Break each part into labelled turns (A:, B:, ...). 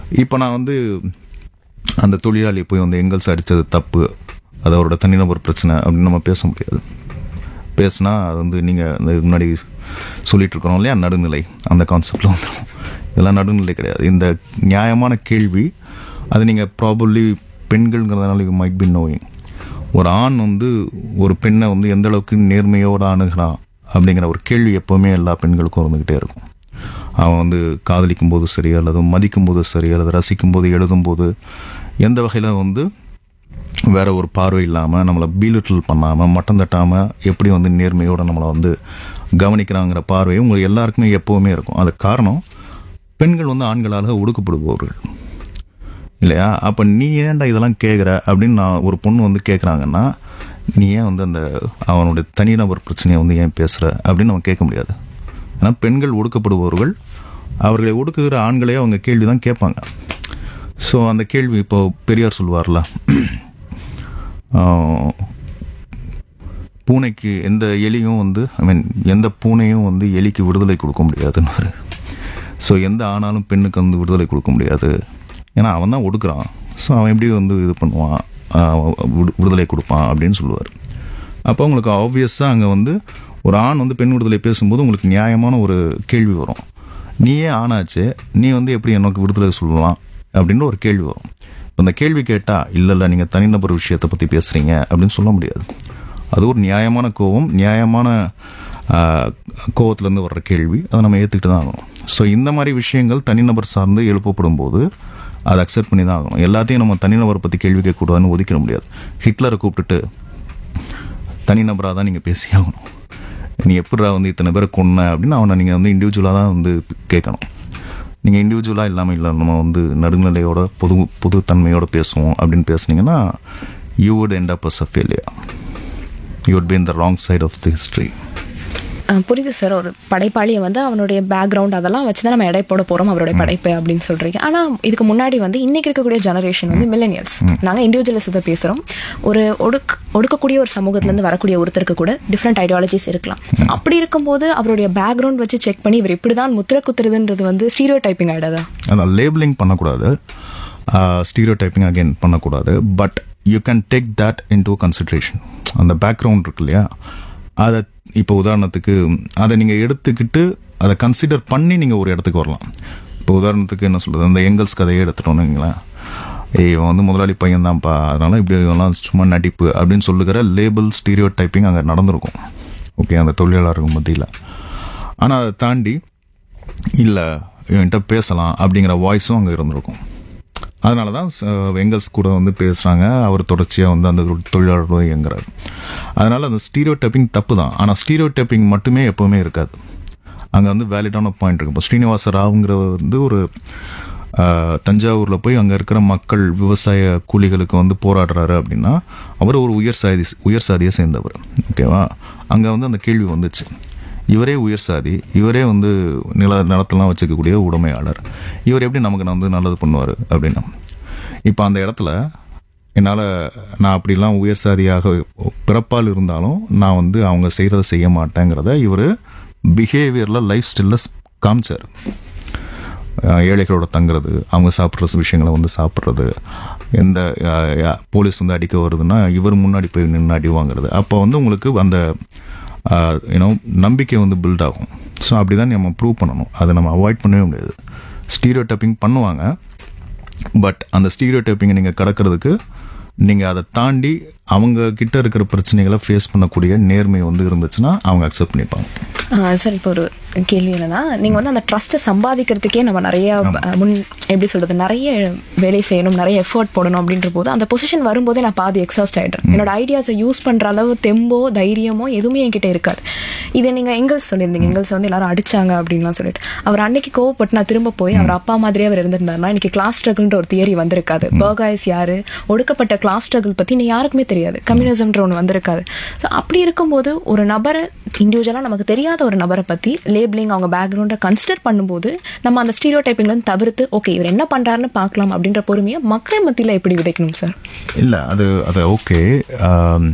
A: இப்போ நான் வந்து அந்த தொழிலாளி போய் வந்து எங்கல்ஸ் அடித்தது தப்பு அது அவரோட தனிநபர் பிரச்சனை அப்படின்னு நம்ம பேச முடியாது பேசுனா அது வந்து நீங்கள் இந்த இதுக்கு முன்னாடி சொல்லிட்டு இருக்கிறோம் இல்லையா நடுநிலை அந்த கான்செப்டில் வந்துடும் இதெல்லாம் நடுநிலை கிடையாது இந்த நியாயமான கேள்வி அது நீங்கள் ப்ராபப்ளி பெண்கள்ங்கிறதுனால யூ மைட் பி நோயிங் ஒரு ஆண் வந்து ஒரு பெண்ணை வந்து எந்த அளவுக்கு நேர்மையோடு அணுகிறான் அப்படிங்கிற ஒரு கேள்வி எப்போவுமே எல்லா பெண்களுக்கும் இருந்துக்கிட்டே இருக்கும் அவன் வந்து காதலிக்கும் போது சரி அல்லது மதிக்கும் போது சரி அல்லது ரசிக்கும் போது எழுதும் போது எந்த வகையில் வந்து வேற ஒரு பார்வை இல்லாமல் நம்மளை பீலிட்டில் பண்ணாமல் மட்டம் தட்டாமல் எப்படி வந்து நேர்மையோடு நம்மளை வந்து கவனிக்கிறாங்கிற பார்வை உங்களுக்கு எல்லாருக்குமே எப்போவுமே இருக்கும் அது காரணம் பெண்கள் வந்து ஆண்களால் ஒடுக்கப்படுபவர்கள் இல்லையா அப்போ நீ ஏன்டா இதெல்லாம் கேட்குற அப்படின்னு நான் ஒரு பொண்ணு வந்து கேட்குறாங்கன்னா நீ ஏன் வந்து அந்த அவனுடைய தனிநபர் பிரச்சனையை வந்து ஏன் பேசுகிற அப்படின்னு நம்ம கேட்க முடியாது ஏன்னா பெண்கள் ஒடுக்கப்படுபவர்கள் அவர்களை ஒடுக்குகிற ஆண்களே அவங்க கேள்வி தான் கேட்பாங்க ஸோ அந்த கேள்வி இப்போ பெரியார் சொல்லுவார்ல ஆஹ், பூனைக்கு எந்த எலியும் வந்து ஐ மீன் எந்த பூனையும் வந்து எலிக்கு விடுதலை கொடுக்க முடியாதுன்னு ஸோ எந்த ஆணாலும் பெண்ணுக்கு வந்து விடுதலை கொடுக்க முடியாது ஏன்னா அவன் தான் ஒடுக்குறான் ஸோ அவன் எப்படி வந்து இது பண்ணுவான் ஆஹ், விடு- விடுதலை கொடுப்பான் அப்படின்னு சொல்லுவார் அப்போ உங்களுக்கு ஆப்வியஸாக அங்கே வந்து ஒரு ஆண் வந்து பெண் விடுதலை பேசும்போது உங்களுக்கு நியாயமான ஒரு கேள்வி வரும் நீயே ஆணாச்சு நீ வந்து எப்படி எனக்கு விடுதலை சொல்லலாம் அப்படின்னு ஒரு கேள்வி வரும் இப்போ அந்த கேள்வி கேட்டால் இல்லை இல்லை நீங்கள் தனிநபர் விஷயத்தை பற்றி பேசுகிறீங்க அப்படின்னு சொல்ல முடியாது அது ஒரு நியாயமான கோவம் நியாயமான கோவத்துலேருந்து வர்ற கேள்வி அதை நம்ம ஏற்றுக்கிட்டு தான் ஆகணும் ஸோ இந்த மாதிரி விஷயங்கள் தனிநபர் சார்ந்து எழுப்பப்படும் போது அதை அக்செப்ட் பண்ணி தான் ஆகணும் எல்லாத்தையும் நம்ம தனிநபரை பற்றி கேள்வி கேட்கக்கூடாதுன்னு ஒதுக்கிட முடியாது ஹிட்லரை கூப்பிட்டுட்டு தனிநபராக தான் நீங்கள் பேசி ஆகணும் நீ எப்படிடா வந்து இத்தனை பேரை கொன்ன அப்படின்னு அவனை நீங்கள் வந்து இண்டிவிஜுவலாக தான் வந்து கேட்கணும் நீங்கள் இண்டிவிஜுவலாக இல்லாமல் இல்லை நம்ம வந்து நடுநிலையோட பொது பொதுத்தன்மையோட பேசுவோம் அப்படின்னு பேசுனீங்கன்னா you would end up as a failure you would be in the wrong side of the history
B: ah புரியுது சார் ஒரு படைப்பாளியை வந்து அவனுடைய பேக்ரவுண்ட் அதெல்லாம் வச்சு தான் நம்ம எடை போட போறோம் அவருடைய படைப்பு அப்படின்னு சொல்றீங்க ஆனா இதுக்கு முன்னாடி வந்து இன்னைக்கு இருக்கக்கூடிய ஜெனரேஷன் வந்து மில்லனியல்ஸ் நாங்க இண்டிவிஜுவலிசத்தை பேசுறோம் ஒரு ஒடுக் ஒடுக்கக்கூடிய ஒரு சமூகத்துல இருந்து வரக்கூடிய ஒருத்தருக்கு கூட டிஃப்ரெண்ட் ஐடியாலஜிஸ் இருக்கலாம் So அப்படி இருக்கும்போது அவருடைய பேக்ரவுண்ட் வச்சு செக் பண்ணி இவர் இப்படிதான் முத்திர குத்துறதுன்றது வந்து ஸ்டீரியோ டைப்பிங் ஆயிடாதா
A: அதான் லேபிளிங் பண்ணக்கூடாது ஸ்டீரியோ டைப்பிங் அகைன் பண்ணக்கூடாது but you can take that into consideration அந்த பேக்ரவுண்ட் இருக்கு இல்லையா அதை இப்போ உதாரணத்துக்கு அதை நீங்கள் எடுத்துக்கிட்டு அதை கன்சிடர் பண்ணி நீங்கள் ஒரு இடத்துக்கு வரலாம் இப்போ உதாரணத்துக்கு என்ன சொல்கிறது அந்த எங்கல்ஸ் கதையை எடுத்துட்டோம்னு வைங்களேன் ஏய் இவன் வந்து முதலாளி பையன் தான்ப்பா அதனால இப்படி இவன்லாம் சும்மா நடிப்பு அப்படின்னு சொல்லுகிற லேபிள் ஸ்டீரியோ டைப்பிங் அங்கே நடந்திருக்கும் ஓகே அந்த தொழிலாளர்கள் மத்தியில் ஆனால் அதை தாண்டி இல்லை இவன்கிட்ட பேசலாம் அப்படிங்கிற வாய்ஸும் அங்கே இருந்திருக்கும் அதனால தான் எங்கல்ஸ் கூட வந்து பேசுகிறாங்க அவர் தொடர்ச்சியாக வந்து அந்த தொ- தொழிலாளர் தான் இயங்குறாரு அதனால அந்த ஸ்டீரியோ டைப்பிங் தப்பு தான் ஆனால் ஸ்டீரியோ டைப்பிங் மட்டுமே எப்போவுமே இருக்காது அங்கே வந்து வேலிடான பாயிண்ட் இருக்கு இப்போ ஸ்ரீனிவாச ராவுங்கிறவர் வந்து ஒரு ஆஹ், தஞ்சாவூர்ல போய் அங்கே இருக்கிற மக்கள் விவசாய கூலிகளுக்கு வந்து போராடுறாரு அப்படின்னா அவர் ஒரு உயர் சாதி உயர் சாதியை சேர்ந்தவர் ஓகேவா அங்கே வந்து அந்த கேள்வி வந்துச்சு இவரே உயர் சாதி இவரே வந்து நில நிலத்தெல்லாம் வச்சுக்கக்கூடிய உடைமையாளர் இவர் எப்படி நமக்கு நான் வந்து நல்லது பண்ணுவார் அப்படின்னா இப்போ அந்த இடத்துல என்னால் நான் அப்படிலாம் உயர் சாதியாக பிறப்பால் இருந்தாலும் நான் வந்து அவங்க செய்கிறத செய்ய மாட்டேங்கிறத இவர் பிஹேவியரில் லைஃப் ஸ்டைலில் காமிச்சார் அஹ் ஏழைகளோட தங்குறது அவங்க சாப்பிட்ற விஷயங்களை வந்து சாப்பிட்றது எந்த அஹ், யா- போலீஸ் வந்து அடிக்க வருதுன்னா இவர் முன்னாடி போய் நின்று அடி வாங்குறது அப்போ வந்து உங்களுக்கு அந்த யூனோ நம்பிக்கை வந்து பில்ட் ஆகும் ஸோ அப்படி தான் நம்ம ப்ரூவ் பண்ணணும் அதை நம்ம அவாய்ட் பண்ணவே முடியாது ஸ்டீரியோ டைப்பிங் பண்ணுவாங்க பட் அந்த ஸ்டீரியோ டைப்பிங்கை நீங்கள் கடக்கிறதுக்கு நீங்கள் அதை தாண்டி அவங்க கிட்ட இருக்கிற பிரச்சனைகளை ஃபேஸ் பண்ணக்கூடிய நேர்மை வந்து இருந்துச்சுன்னா அவங்க அக்செப்ட் பண்ணிப்பாங்க
B: ஆஹ் சார் இப்போ ஒரு கேள்வி என்னன்னா நீங்க வந்து அந்த ட்ரஸ்ட்டை சம்பாதிக்கிறதுக்கே நம்ம நிறைய அஹ், முன் எப்படி சொல்றது நிறைய வேலை செய்யணும் நிறைய எஃபோர்ட் போடணும் அப்படின்ற போது அந்த பொசிஷன் வரும்போதே நான் பாதி எக்ஸாஸ்ட் ஆயிடுறேன் என்னோட ஐடியாஸை யூஸ் பண்ற அளவு தெம்போ தைரியமோ எதுவுமே என்கிட்ட இருக்காது இதை நீங்க எங்கல்ஸ் சொல்லியிருந்தீங்க எங்கல்ஸ் வந்து எல்லாரும் அடிச்சாங்க அப்படின்லாம் சொல்லிட்டு அவர் அன்னைக்கு கோவப்பட்டு நான் திரும்ப போய் அவர் அப்பா மாதிரியே அவர் இருந்திருந்தாருன்னா இன்னைக்கு கிளாஸ் ஸ்ட்ரகிள்ன்ற ஒரு தியரி வந்திருக்காது பர்காய்ஸ் யாரு ஒடுக்கப்பட்ட கிளாஸ் ஸ்ட்ரகிள் பத்தி இன்னும் யாருக்குமே தெரியாது கம்யூனிசம்ன்ற ஒன்று வந்திருக்காது ஸோ அப்படி இருக்கும்போது ஒரு நபரை இண்டிவிஜுவலாக நமக்கு தெரியாத ஒரு நபரை பத்தி லேபிளிங் அவங்க பேக்ரவுண்டை கன்சிடர் பண்ணும்போது நம்ம அந்த ஸ்டீரியோ டைப்பிங்லேருந்து தவிர்த்து ஓகே இவர் என்ன பண்றாருன்னு பார்க்கலாம் அப்படின்ற பொறுமையை மக்கள் மத்தியில எப்படி விதைக்கணும் சார்
A: இல்லை அது அது ஓகே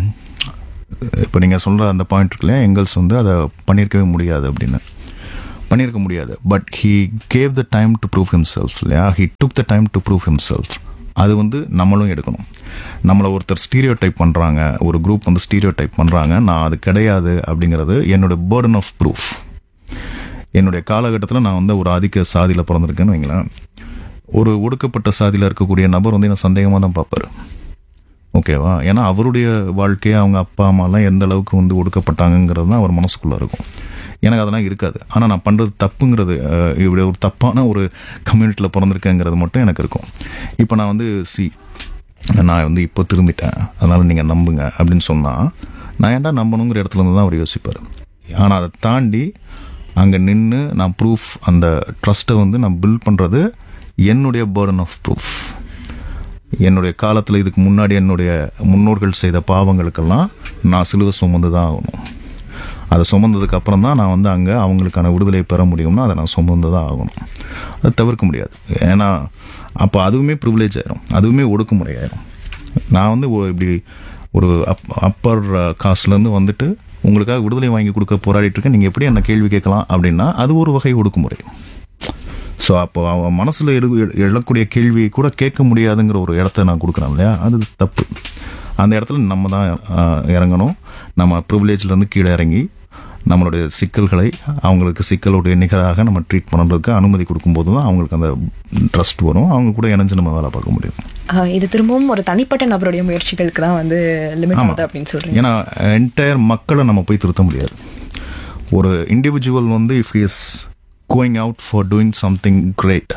A: இப்போ நீங்கள் சொல்கிற அந்த பாயிண்ட் இருக்குல்ல எங்கல்ஸ் வந்து அதை பண்ணியிருக்கவே முடியாது அப்படின்னு பண்ணியிருக்க முடியாது but he gave the time to prove himself இல்லையா he took the time to prove himself அது வந்து நம்மளும் எடுக்கணும் நம்மளை ஒருத்தர் ஸ்டீரியோ டைப் பண்ணுறாங்க ஒரு குரூப் வந்து ஸ்டீரியோ டைப் பண்ணுறாங்க நான் அது கிடையாது அப்படிங்கிறது என்னோட பேர்டன் ஆஃப் ப்ரூஃப் என்னுடைய காலகட்டத்தில் நான் வந்து ஒரு ஆதிக்க சாதியில் பிறந்திருக்கேன்னு வைங்களேன் ஒரு ஒடுக்கப்பட்ட சாதியில் இருக்கக்கூடிய நபர் வந்து என்ன சந்தேகமாக தான் பார்ப்பாரு ஓகேவா ஏன்னா அவருடைய வாழ்க்கையை அவங்க அப்பா அம்மாலாம் எந்த அளவுக்கு வந்து ஒடுக்கப்பட்டாங்கங்கிறது தான் அவர் மனசுக்குள்ளே இருக்கும் எனக்கு அதெல்லாம் இருக்காது ஆனால் நான் பண்ணுறது தப்புங்கிறது அஹ், இப்படி ஒரு தப்பான ஒரு கம்யூனிட்டியில் பிறந்திருக்கேங்கிறது மட்டும் எனக்கு இருக்கும் இப்போ நான் வந்து சி நான் வந்து இப்போ திரும்பிட்டேன் அதனால் நீங்கள் நம்புங்க அப்படின்னு சொன்னால் நான் ஏன்டா நம்பணுங்கிற இடத்துல இருந்து தான் அவர் யோசிப்பார் ஆனால் அதை தாண்டி அங்கே நின்று நான் ப்ரூஃப் அந்த ட்ரஸ்ட்டை வந்து நான் பில்ட் பண்ணுறது என்னுடைய பேர்டன் ஆஃப் ப்ரூஃப் என்னுடைய காலத்தில் இதுக்கு முன்னாடி என்னுடைய முன்னோர்கள் செய்த பாவங்களுக்கெல்லாம் நான் சிலுவை சுமந்து தான் ஆகணும் அதை சுமந்ததுக்கு அப்புறம் தான் நான் வந்து அங்கே அவங்களுக்கான விடுதலை பெற முடியும்னா அதை நான் சுமந்து தான் ஆகணும் அதை தவிர்க்க முடியாது ஏன்னா அப்போ அதுவுமே ப்ரிவிலேஜ் ஆயிரும் அதுவுமே ஒடுக்குமுறை ஆயிரும் நான் வந்து ஒரு இப்படி ஒரு அப் அப்பர் காஸ்ட்லேருந்து வந்துட்டு உங்களுக்காக விடுதலை வாங்கி கொடுக்க போராடிட்டு இருக்கேன் நீங்கள் எப்படி என்ன கேள்வி கேட்கலாம் அப்படின்னா அது ஒரு வகை ஒடுக்குமுறை ஸோ அப்போ அவன் மனசில் எடு எழக்கூடிய கேள்வியை கூட கேட்க முடியாதுங்கிற ஒரு இடத்த நான் கொடுக்குறேன் இல்லையா அது தப்பு அந்த இடத்துல நம்ம தான் அஹ், இறங்கணும் நம்ம ப்ரிவிலேஜ்லேருந்து கீழே இறங்கி நம்மளுடைய சிக்கல்களை அவங்களுக்கு சிக்கலுடைய நிகராக நம்ம ட்ரீட் பண்ணுறதுக்கு அனுமதி கொடுக்கும்போது தான் அவங்களுக்கு அந்த ட்ரஸ்ட் வரும் அவங்க கூட இணைஞ்சு நம்ம வேலை பார்க்க முடியும்
B: ஆஹ் இது திரும்பவும் ஒரு தனிப்பட்ட நபருடைய முயற்சிகளுக்கு தான் வந்து லிமிட் ஆகுது அப்படின்னு சொல்றீங்க
A: ஏன்னா என்டையர் மக்களை நம்ம போய் திருத்த முடியாது ஒரு இண்டிவிஜுவல் வந்து if is going out for doing something great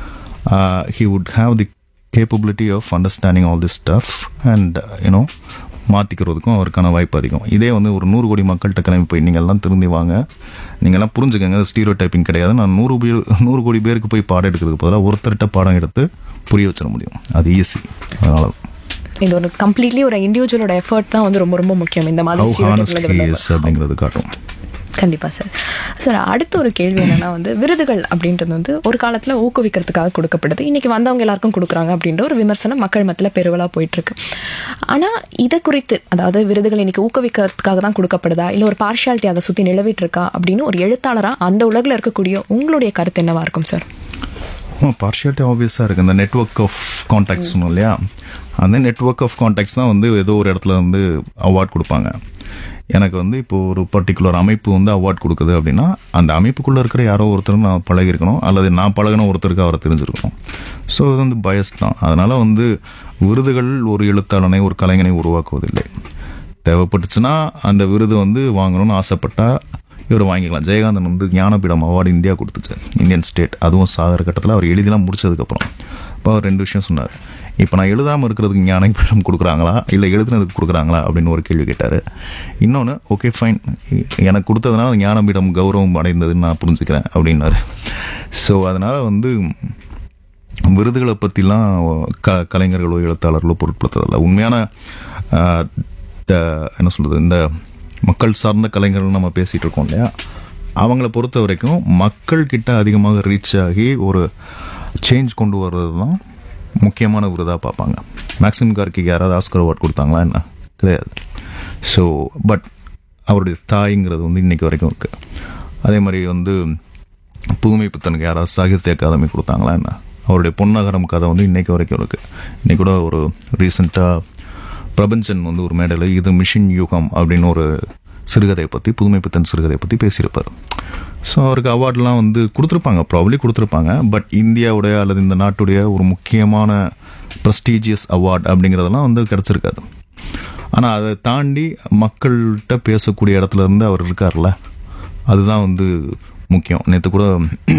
A: he would have the capability of understanding all this stuff and you know மாற்றிக்கிறதுக்கும் அவருக்கான வாய்ப்பு அதிகம் இதே வந்து ஒரு நூறு கோடி மக்கள்கிட்ட கிளம்பி போய் நீங்கள்லாம் திருந்தி வாங்க நீங்கள்லாம் புரிஞ்சுக்கங்க ஸ்டீரியோ டைப்பிங் கிடையாது நான் நூறு பேர் நூறு கோடி பேருக்கு போய் பாடம் எடுக்கிறதுக்கு பதிலாக ஒருத்தர்கிட்ட பாடம் எடுத்து புரிய வச்சிட முடியும் அது ஈஸி அதனால
B: இது ஒரு கம்ப்ளீட்லி ஒரு இண்டிவிஜுவலோட எஃபர்ட் தான் வந்து ரொம்ப ரொம்ப முக்கியம் இந்த மாதிரி
A: ஹவு ஹானஸ்ட்
B: stereotype ல
A: ஹி
B: இருந்து
A: இஸ் அப்படிங்கிறது காட்டும்
B: கண்டிப்பா சார் சார் அடுத்த ஒரு கேள்வி என்னன்னா வந்து விருதுகள் அப்படின்றது வந்து ஒரு காலத்துல ஊக்குவிக்கிறதுக்காக கொடுக்கப்படுது இன்னைக்கு வந்தவங்க எல்லாருக்கும் கொடுக்குறாங்க அப்படின்ற ஒரு விமர்சனம் மக்கள் மத்தியில் பெருவலா போயிட்டு இருக்கு ஆனா இதை குறித்து அதாவது விருதுகள் இன்னைக்கு ஊக்குவிக்கிறதுக்காக தான் கொடுக்கப்படுதா இல்ல ஒரு பார்ஷியாலிட்டி அதை சுத்தி நிலவிட்டு இருக்கா அப்படின்னு ஒரு எழுத்தாளரா அந்த உலகில் இருக்கக்கூடிய உங்களுடைய கருத்து என்னவா இருக்கும் சார்
A: பார்ஷியாலிட்டி ஆப்வியஸாக இருக்குது இந்த நெட்ஒர்க் ஆஃப் கான்டாக்ட்ஸ் சொன்னோம் இல்லையா அந்த நெட்ஒர்க் ஆஃப் கான்டாக்ட்ஸ் தான் வந்து ஏதோ ஒரு இடத்துல வந்து அவார்ட் கொடுப்பாங்க எனக்கு வந்து இப்போ ஒரு பர்டிகுலர் அமைப்பு வந்து அவார்ட் கொடுக்குது அப்படின்னா அந்த அமைப்புக்குள்ளே இருக்கிற யாரோ ஒருத்தர் நான் பழகிருக்கணும் அல்லது நான் பழகின ஒருத்தருக்கு அவரை தெரிஞ்சிருக்கணும் ஸோ இது வந்து பயஸ் தான் அதனால வந்து விருதுகள் ஒரு எழுத்தாளனை ஒரு கலைஞனை உருவாக்குவதில்லை தேவைப்பட்டுச்சுன்னா அந்த விருது வந்து வாங்கணும்னு ஆசைப்பட்டா இவர் வாங்கிக்கலாம் ஜெயகாந்தன் வந்து ஞானபீடம் அவார்டு இந்தியா கொடுத்துச்சு இந்தியன் ஸ்டேட் அதுவும் சாகர கட்டத்தில் அவர் எழுதிலாம் முடிச்சதுக்கப்புறம் இப்போ அவர் ரெண்டு விஷயம் சொன்னார் இப்போ நான் எழுதாமல் இருக்கிறதுக்கு ஞானபீடம் கொடுக்குறாங்களா இல்லை எழுதுனதுக்கு கொடுக்குறாங்களா அப்படின்னு ஒரு கேள்வி கேட்டார் இன்னொன்று ஓகே ஃபைன் எனக்கு கொடுத்ததுனால ஞானபீடம் கௌரவம் அடைந்ததுன்னு நான் புரிஞ்சுக்கிறேன் அப்படின்னாரு ஸோ அதனால் வந்து விருதுகளை பற்றிலாம் க கலைஞர்களோ எழுத்தாளர்களோ பொருட்படுத்துறதில்ல உண்மையான ஆஹ், த- என்ன சொல்கிறது இந்த மக்கள் சார்ந்த கலைஞர்கள் நம்ம பேசிகிட்டு இருக்கோம் இல்லையா அவங்கள பொறுத்த வரைக்கும் மக்கள் கிட்ட அதிகமாக ரீச் ஆகி ஒரு சேஞ்ச் கொண்டு வர்றது தான் முக்கியமான விருதாக பார்ப்பாங்க மேக்ஸிமம் கார்க்கு யாராவது ஆஸ்கர் அவார்ட் கொடுத்தாங்களா என்ன கிடையாது ஸோ பட் அவருடைய தாய்ங்கிறது வந்து இன்னைக்கு வரைக்கும் இருக்குது அதே மாதிரி வந்து புதுமை புத்தனுக்கு யாராவது சாகித்ய அகாதமி கொடுத்தாங்களா என்ன அவருடைய பொன்னகரம் கதை வந்து இன்னைக்கு வரைக்கும் இருக்கு இன்னைக்கு கூட ஒரு ரீசெண்டாக பிரபஞ்சன் வந்து ஒரு மேடையில் இது மிஷின் யுகம் அப்படின்னு ஒரு சிறுகதையை பற்றி புதுமை புத்தன் சிறுகதையை பற்றி பேசியிருப்பார் ஸோ அவருக்கு அவார்ட்லாம் வந்து கொடுத்துருப்பாங்க ப்ராப்ளி கொடுத்துருப்பாங்க பட் இந்தியாவுடைய அல்லது இந்த நாட்டுடைய ஒரு முக்கியமான ப்ரெஸ்டீஜியஸ் அவார்ட் அப்படிங்கிறதெல்லாம் வந்து கிடச்சிருக்காது ஆனால் அதை தாண்டி மக்கள்கிட்ட பேசக்கூடிய இடத்துல இருந்து அவர் இருக்கார்ல அதுதான் வந்து முக்கியம் நேற்று கூட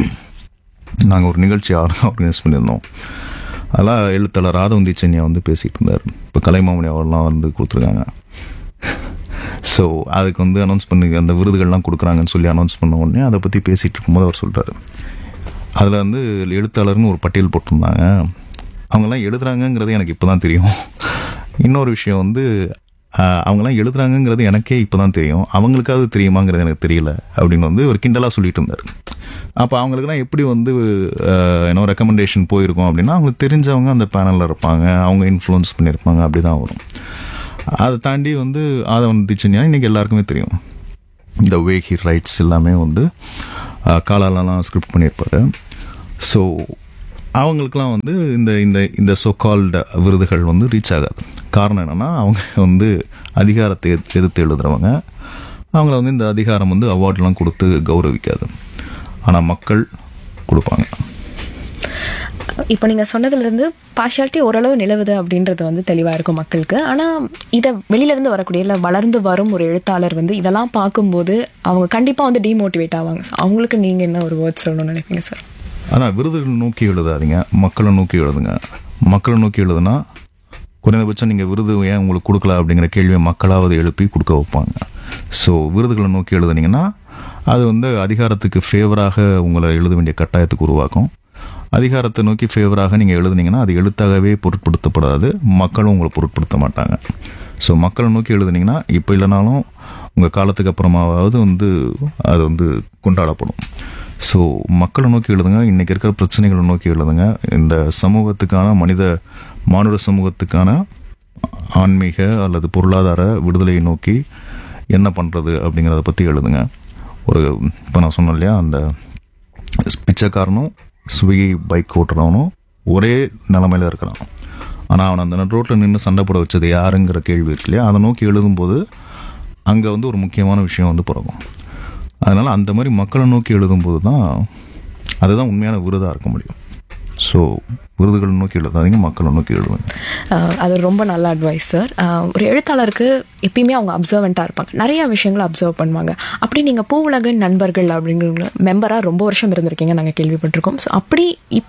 A: நாங்கள் ஒரு நிகழ்ச்சி ஆர்கனைஸ் பண்ணியிருந்தோம் அதெல்லாம் எழுத்தாளர் ராதவந்தி சென்னியா வந்து பேசிகிட்டு இருந்தார் இப்போ கலைமாமணி அவர்லாம் வந்து கொடுத்துருக்காங்க ஸோ அதுக்கு வந்து அனௌன்ஸ் பண்ணி அந்த விருதுகள்லாம் கொடுக்குறாங்கன்னு சொல்லி அனௌன்ஸ் பண்ண உடனே அதை பற்றி பேசிகிட்டு இருக்கும்போது அவர் சொல்கிறாரு அதில் வந்து எழுத்தாளர்னு ஒரு பட்டியல் போட்டிருந்தாங்க அவங்கெல்லாம் எழுதுறாங்கங்கிறது எனக்கு இப்போ தான் தெரியும் இன்னொரு விஷயம் வந்து ஆஹ், அவங்கெல்லாம் எழுதுறாங்கங்கிறது எனக்கே இப்போ தான் தெரியும் அவங்களுக்காவது தெரியுமாங்கிறது எனக்கு தெரியல அப்படின்னு வந்து ஒரு கிண்டலாக சொல்லிட்டு இருந்தார் அப்போ அவங்களுக்குலாம் எப்படி வந்து என்ன ரெக்கமெண்டேஷன் போயிருக்கோம் அப்படின்னா அவங்களுக்கு தெரிஞ்சவங்க அந்த பேனலில் இருப்பாங்க அவங்க இன்ஃப்ளூயன்ஸ் பண்ணியிருப்பாங்க அப்படி தான் வரும் அதை தாண்டி வந்து ஆதவன் தீட்சன்யா இன்னைக்கு எல்லாருக்குமே தெரியும் இந்த வே ஹி ரைட்ஸ் எல்லாமே வந்து காலாலலாம் ஸ்கிரிப்ட் பண்ணியிருப்பாரு ஸோ அவங்களுக்குலாம் வந்து இந்த இந்த இந்த சோகால்டு விருதுகள் வந்து ரீச் ஆகாது காரணம் என்னன்னா அவங்க வந்து அதிகாரத்தை எதிர்த்து எதிர்த்து எழுதுறவங்க அவங்கள வந்து இந்த அதிகாரம் வந்து அவார்ட்லாம் கொடுத்து கௌரவிக்காது ஆனால் மக்கள் கொடுப்பாங்க
B: இப்போ நீங்க சொன்னதுல இருந்து பார்ஷாலிட்டி ஓரளவு நிலவுது அப்படின்றது வந்து தெளிவா இருக்கும் மக்களுக்கு ஆனா இதை வெளியில இருந்து வரக்கூடிய இல்ல வளர்ந்து வரும் ஒரு எழுத்தாளர் வந்து இதெல்லாம் பார்க்கும்போது அவங்க கண்டிப்பா வந்து டிமோட்டிவேட் ஆவாங்க So, அவங்களுக்கு நீங்க என்ன ஒரு வேர்ட் சொல்லணும்னு நினைப்பீங்க சார்
A: ஆனால் விருதுகள் நோக்கி எழுதாதீங்க மக்களை நோக்கி எழுதுங்க மக்களை நோக்கி எழுதுனா குறைந்தபட்சம் நீங்கள் விருது ஏன் உங்களுக்கு கொடுக்கல அப்படிங்கிற கேள்வியை மக்களாவது எழுப்பி கொடுக்க வைப்பாங்க ஸோ விருதுகளை நோக்கி எழுதுனீங்கன்னா அது வந்து அதிகாரத்துக்கு ஃபேவராக உங்களை எழுத வேண்டிய கட்டாயத்துக்கு உருவாக்கும் அதிகாரத்தை நோக்கி ஃபேவராக நீங்கள் எழுதுனீங்கன்னா அது எழுத்தாகவே பொருட்படுத்தப்படாது மக்களும் உங்களை பொருட்படுத்த மாட்டாங்க ஸோ மக்களை நோக்கி எழுதுனீங்கன்னா இப்போ இல்லைனாலும் உங்கள் காலத்துக்கு அப்புறமாவது வந்து அது வந்து கொண்டாடப்படும் ஸோ மக்களை நோக்கி எழுதுங்க இன்னைக்கு இருக்கிற பிரச்சனைகளை நோக்கி எழுதுங்க இந்த சமூகத்துக்கான மனித மானுட சமூகத்துக்கான ஆன்மீக அல்லது பொருளாதார விடுதலையை நோக்கி என்ன பண்ணுறது அப்படிங்கிறத பற்றி எழுதுங்க ஒரு இப்போ நான் சொன்னேன் இல்லையா அந்த பிச்சைக்காரனும் ஸ்விக்கி பைக் ஓட்டுறவனும் ஒரே நிலமையில இருக்கிறான் ஆனால் அவன் அந்த ரோட்டில் நின்று சண்டை போட வச்சது யாருங்கிற கேள்வி இருக்கு இல்லையா அதை நோக்கி எழுதும்போது அங்கே வந்து ஒரு முக்கியமான விஷயம் வந்து பிறகும் அதனால் அந்த மாதிரி மக்களை நோக்கி எழுதும்போது தான் அதுதான் உண்மையான விருதாக இருக்க முடியும் ஸோ விருதுகளை நோக்கி எழுதாதீங்க மக்களை நோக்கி எழுதுங்க
B: அஹ் அது ரொம்ப நல்ல அட்வைஸ் சார் ஒரு எழுத்தாளருக்கு எப்பயுமே அவங்க அப்சர்வெண்ட்டாக இருப்பாங்க நிறைய விஷயங்களை அப்சர்வ் பண்ணுவாங்க அப்படி நீங்கள் பூவுலகின் நண்பர்கள் அப்படிங்கிற மெம்பராக ரொம்ப வருஷம் இருந்திருக்கீங்க நாங்கள் கேள்விப்பட்டிருக்கோம் ஸோ அப்படி